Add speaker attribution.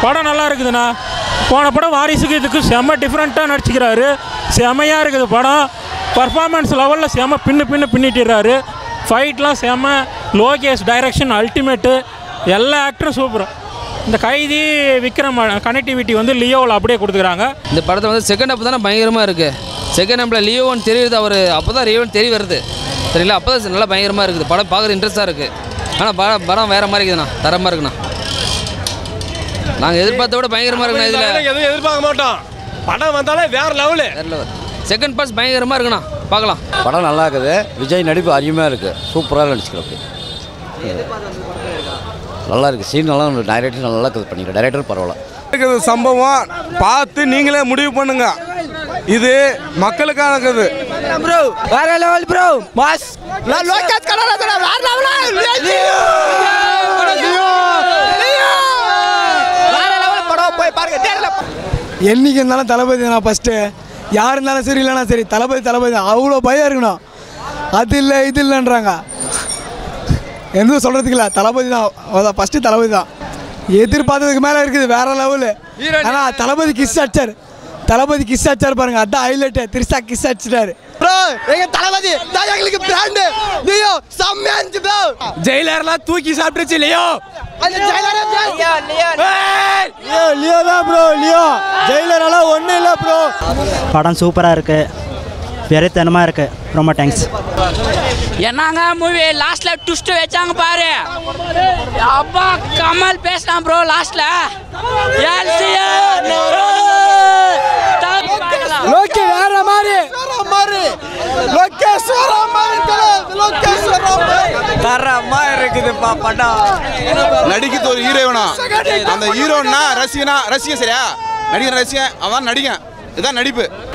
Speaker 1: படம் நல்லா இருக்குதுண்ணா போன படம் வாரிசுக்கு இதுக்கு செம்ம டிஃப்ரெண்ட்டாக நடிச்சுக்கிறாரு செமையாக இருக்குது படம் பர்ஃபார்மன்ஸ் லெவலில் செம பின்னு பின்னு பின்னிட்டுறாரு ஃபைட்லாம் செம லோகேஷ் டைரக்ஷன் அல்டிமேட்டு எல்லா ஆக்டரும் சூப்பர் இந்த கைதி விக்ரம் கனெக்டிவிட்டி வந்து லியோவில் அப்படியே கொடுத்துக்கிறாங்க
Speaker 2: இந்த படத்தில் வந்து செகண்ட் ஹாப் தானே பயங்கரமாக இருக்குது செகண்ட் ஹாப்பில் லியோன்னு தெரியுது அவர் அப்போ தான் லியோன்னு தெரிய வருது சரிங்களா அப்போ தான் நல்லா பயங்கரமாக இருக்குது படம் பார்க்குறது இன்ட்ரெஸ்ட்டாக இருக்குது ஆனால் படம் படம் வேறு மாதிரி இருக்குதுண்ணா தரமாக இருக்குண்ணா நாங்கள் எதிர்பார்த்த விட பயங்கரமாக இருக்குண்ணா இதில்
Speaker 3: எதுவும் எதிர்பார்க்க மாட்டோம் படம் வந்தாலே வேற லெவலு
Speaker 2: வேறு லெவல் செகண்ட் பார்ட்ஸ் பயங்கரமாக இருக்குண்ணா பார்க்கலாம்
Speaker 4: படம் நல்லா இருக்குது விஜய் நடிப்பு அருமையாக இருக்குது சூப்பராக நடிச்சுக்கிறப்ப நல்லா இருக்குது சீன் நல்லா டைரக்டர் நல்லா இருக்குது பண்ணிக்கிறேன் டைரக்டர் பரவாயில்ல
Speaker 5: இருக்குது சம்பவம் பார்த்து நீங்களே முடிவு பண்ணுங்க இது மக்களுக்கான இருக்குது
Speaker 6: ப்ரோ வேற level bro mass Lokesh Kanagarajan வேற லெவல் வேற லெவல் படம் போய் பாருங்க தேர்ல
Speaker 7: என்னைக்கு இருந்தாலும் தளபதி நான் ஃபஸ்ட்டு யார் இருந்தாலும் சரி இல்லைனா சரி தளபதி தளபதி தான். அவ்வளோ பயம் இருக்கணும் அது இல்லை இது இல்லைன்றாங்க எதுவும் சொல்கிறதுக்கு இல்லை தளபதி தான் அதான் ஃபஸ்ட்டு தளபதி தான் எதிர்பார்த்ததுக்கு மேலே இருக்குது வேற லெவலு ஆனால் தளபதி கிஸ் அடிச்சார் தளபதி கிஸ் அடிச்சார் பாருங்க அதான் ஹைலைட்டு திருசா கிஸ் அடிச்சிட்டாரு
Speaker 6: ப்ரோ எங்க தளபதி தான் எங்களுக்கு பிராண்ட் லியோ செம்மையா இருந்துச்சு ப்ரோ
Speaker 7: ஜெயிலர்லாம் தூக்கி சாப்பிட்டுச்சு லியோ
Speaker 6: அந்த ஜெயலலிதா
Speaker 7: லியோ லியோ தான் ப்ரோ லியோ ஜெயிலரெல்லாம் ஒன்றும் இல்லை ப்ரோ
Speaker 8: படம் சூப்பராக இருக்குது வெறித்தனமாக இருக்குது ரொம்ப தேங்க்ஸ்
Speaker 9: என்னங்க மூவி லாஸ்ட்ல ட்விஸ்ட் வச்சாங்க பாரு அப்பா கமல் பேசினான் ப்ரோ லாஸ்ட்ல
Speaker 7: லோக்கி வேற மாதிரி
Speaker 6: மாதிரி லோகேஷ் வர மாதிரி லோகேஷ் வர மாதிரி
Speaker 7: தரமா இருக்குதுப்பா படம்
Speaker 5: நடிக்கிறது ஒரு ஹீரோனா அந்த ஹீரோனா ரசிகனா ரசிகன் சரியா நடிகர் ரசிகன் அவன் நடிகன் இதுதான் நடிப்பு